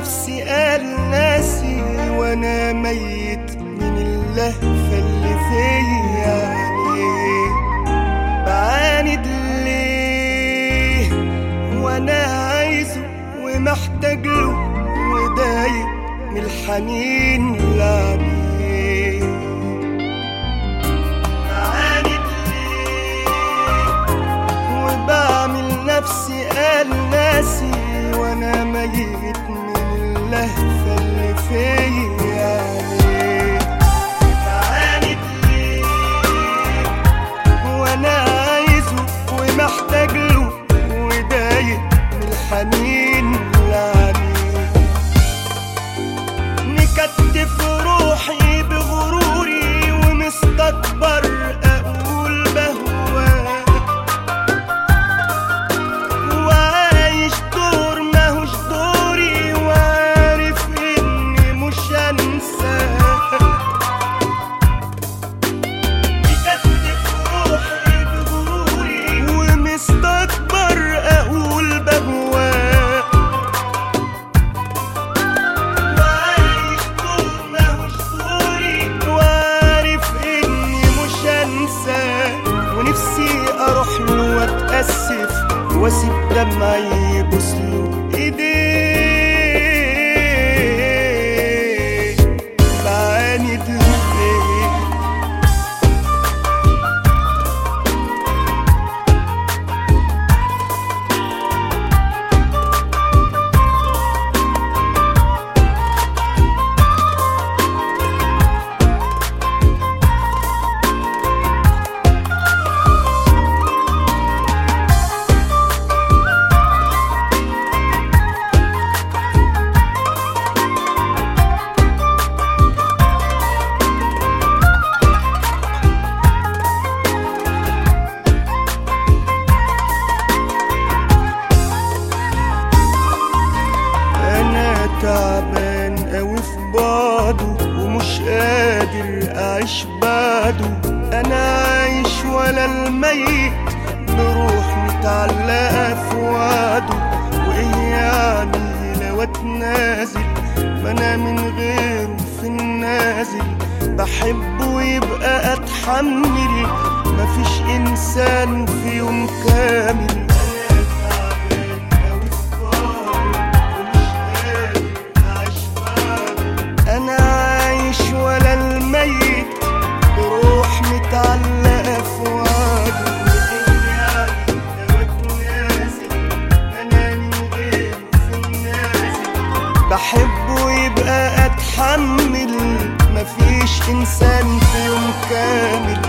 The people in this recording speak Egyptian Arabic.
نفسي قال ناسي وانا ميت من اللهفة اللي فيا يعني بعاند ليه وانا عايزه ومحتاج له ودايق من الحنين اللي عليه بعاند ليه وبعمل نفسي قال ناسي وانا ميت من اللهفة اللي فيا يعني بعاند ليه وانا عايزه ومحتاج له ودايق من الحنين اللي عليه نكتف روحي بغروري ومستكبر اقول بهواك وعايش دور ماهوش دوري وعارف اني مش هنساك بكتف روحي بغروري ومستكبر اقول بهواك وعايش دور ماهوش دوري وعارف اني مش هنساك ونفسي اروح له واتاسف واسيب دمعي يبوس له ايديه بعاند ليه انا تعبان اوي في بعضه ومش قادر اعيش بعده انا عايش ولا الميت بروح متعلقة في وعده وايه يعني لو اتنازل ما انا من غيره في النازل بحبه يبقى اتحمل مفيش انسان في يوم كامل انا تعبان اوي في بعضه ومش قادر اعيش بعده انا عايش ولا الميت بروح متعلقة في وعده بحبه يبقى اتحمل مفيش انسان في يوم كامل